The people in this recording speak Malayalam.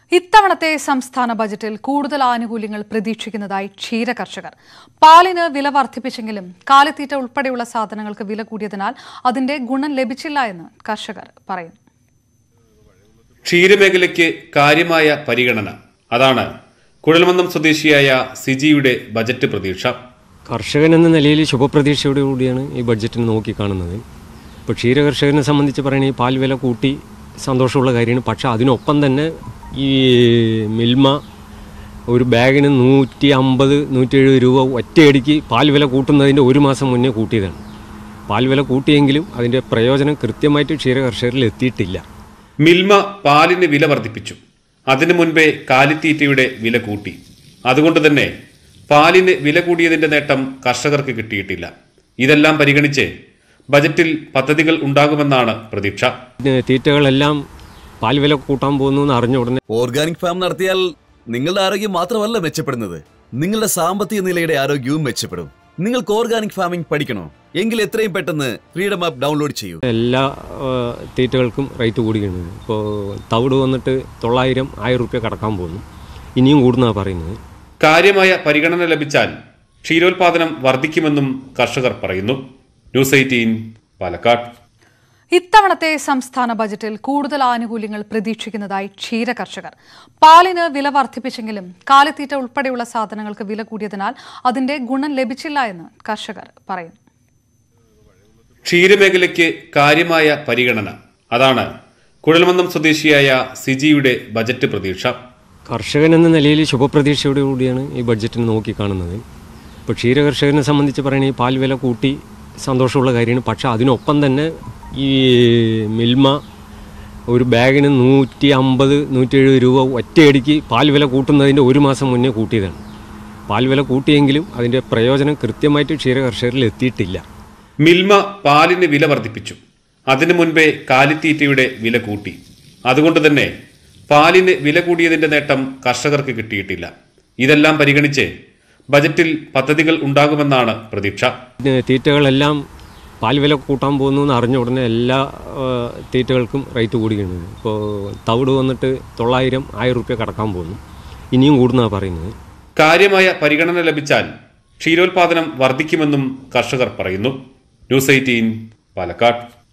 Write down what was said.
ഇത്തവണത്തെ സംസ്ഥാന ബജറ്റിൽ കൂടുതൽ ആനുകൂല്യങ്ങൾ പ്രതീക്ഷിക്കുന്നതായി ക്ഷീര കർഷകർ പാലിന് വില വർദ്ധിപ്പിച്ചെങ്കിലും കാലിത്തീറ്റ ഉൾപ്പെടെയുള്ള സാധനങ്ങൾക്ക് വില കൂടിയതിനാൽ അതിന്റെ ഗുണം ലഭിച്ചില്ല എന്ന് കർഷകർ പറയുന്നു ക്ഷീരമേഖലയ്ക്ക് കാര്യമായ പരിഗണന അതാണ് കുഴൽമന്ദം സ്വദേശിയായ സിജിയുടെ ബജറ്റ് പ്രതീക്ഷ കർഷകൻ എന്ന നിലയിൽ ശുഭപ്രതീക്ഷയോടുകൂടിയാണ് ഈ ബഡ്ജറ്റിനെ നോക്കിക്കാണുന്നത് ഇപ്പോൾ ക്ഷീരകർഷകനെ സംബന്ധിച്ച് പറയുന്നത് ഈ പാൽ വില കൂട്ടി സന്തോഷമുള്ള കാര്യമാണ് പക്ഷേ അതിനൊപ്പം തന്നെ ഈ മിൽമ ഒരു ബാഗിന് നൂറ്റി അമ്പത് നൂറ്റി എഴുപത് രൂപ ഒറ്റയടിക്ക് പാൽ വില കൂട്ടുന്നതിൻ്റെ ഒരു മാസം മുന്നേ കൂട്ടിയതാണ് പാൽ വില കൂട്ടിയെങ്കിലും അതിൻ്റെ പ്രയോജനം കൃത്യമായിട്ട് ക്ഷീരകർഷകരിൽ എത്തിയിട്ടില്ല മിൽമ പാലിന് വില വർദ്ധിപ്പിച്ചു അതിനു മുൻപേ കാലിത്തീറ്റയുടെ വില കൂട്ടി അതുകൊണ്ട് തന്നെ പാലിന് വില കൂടിയതിന്റെ നേട്ടം കർഷകർക്ക് കിട്ടിയിട്ടില്ല ഇതെല്ലാം പരിഗണിച്ച് ബജറ്റിൽ പദ്ധതികൾ ഉണ്ടാകുമെന്നാണ് പ്രതീക്ഷ ഇതിന് തീറ്റകളെല്ലാം പാൽ വില കൂട്ടാൻ പോകുന്നു എന്ന് അറിഞ്ഞ ഉടനെ ഓർഗാനിക് ഫാം നടത്തിയാൽ നിങ്ങളുടെ ആരോഗ്യം മാത്രമല്ല മെച്ചപ്പെടുന്നത് നിങ്ങളുടെ സാമ്പത്തിക നിലയുടെ ആരോഗ്യവും മെച്ചപ്പെടും നിങ്ങൾക്ക് ഓർഗാനിക് ഫാമിംഗ് പഠിക്കണോ എങ്കിൽ എത്രയും പെട്ടെന്ന് ഫ്രീഡം ആപ്പ് ഡൗൺലോഡ് ചെയ്യൂ എല്ലാ ആ, തീറ്റകൾക്കും റേറ്റ് കൂടിയാണ് ഇപ്പോൾ തവിട് വന്നിട്ട് തൊള്ളായിരം ആയിരം റുപ്യ കടക്കാൻ പോകുന്നു ഇനിയും കൂടുന്നതാണ് പറയുന്നത് കാര്യമായ പരിഗണന ലഭിച്ചാൽ ക്ഷീരോത്പാദനം വർദ്ധിക്കുമെന്നും കർഷകർ പറയുന്നു ന്യൂസ് എയ്റ്റീൻ പാലക്കാട് ഇത്തവണത്തെ സംസ്ഥാന ബജറ്റിൽ കൂടുതൽ ആനുകൂല്യങ്ങൾ പ്രതീക്ഷിക്കുന്നതായി ക്ഷീര കർഷകർ പാലിന് വില വർദ്ധിപ്പിച്ചെങ്കിലും കാലിത്തീറ്റ ഉൾപ്പെടെയുള്ള സാധനങ്ങൾക്ക് വില കൂടിയതിനാൽ അതിന്റെ ഗുണം ലഭിച്ചില്ല എന്ന് കർഷകർ പറയുന്നു ക്ഷീരമേഖലയ്ക്ക് കാര്യമായ പരിഗണന അതാണ് കുഴൽമന്ദം സ്വദേശിയായ സിജിയുടെ ബജറ്റ് പ്രതീക്ഷ കർഷകൻ എന്ന നിലയിൽ ശുഭപ്രതീക്ഷയോടുകൂടിയാണ് ഈ ബഡ്ജറ്റിനെ നോക്കിക്കാണുന്നത് ഇപ്പോൾ ക്ഷീരകർഷകനെ സംബന്ധിച്ച് പറയുന്നത് ഈ പാൽ വില കൂട്ടി സന്തോഷമുള്ള കാര്യമാണ് പക്ഷേ അതിനൊപ്പം തന്നെ ഈ മിൽമ ഒരു ബാഗിന് നൂറ്റി അമ്പത് നൂറ്റി എഴുപത് രൂപ ഒറ്റയടിക്ക് പാൽ വില കൂട്ടുന്നതിൻ്റെ ഒരു മാസം മുന്നേ കൂട്ടിയതാണ് പാൽ വില കൂട്ടിയെങ്കിലും അതിൻ്റെ പ്രയോജനം കൃത്യമായിട്ട് ക്ഷീരകർഷകരിൽ എത്തിയിട്ടില്ല മിൽമ പാലിന് വില വർദ്ധിപ്പിച്ചു അതിനു മുൻപേ കാലിത്തീറ്റയുടെ വില കൂട്ടി അതുകൊണ്ട് തന്നെ പാലിന് വില കൂടിയതിന്റെ നേട്ടം കർഷകർക്ക് കിട്ടിയിട്ടില്ല ഇതെല്ലാം പരിഗണിച്ച് ബജറ്റിൽ പദ്ധതികൾ ഉണ്ടാകുമെന്നാണ് പ്രതീക്ഷ ഇതിന് തീറ്റകളെല്ലാം പാൽ വില കൂട്ടാൻ പോകുന്നു എന്ന് അറിഞ്ഞ ഉടനെ എല്ലാ ആ, തീറ്റകൾക്കും റേറ്റ് കൂടിയാണ് ഇപ്പോൾ തവിട് വന്നിട്ട് തൊള്ളായിരം ആയിരം റുപ്യ കടക്കാൻ പോകുന്നു ഇനിയും കൂടുന്നതാണ് പറയുന്നത് കാര്യമായ പരിഗണന ലഭിച്ചാൽ ക്ഷീരോത്പാദനം വർദ്ധിക്കുമെന്നും കർഷകർ പറയുന്നു ന്യൂസ് എയ്റ്റീൻ പാലക്കാട്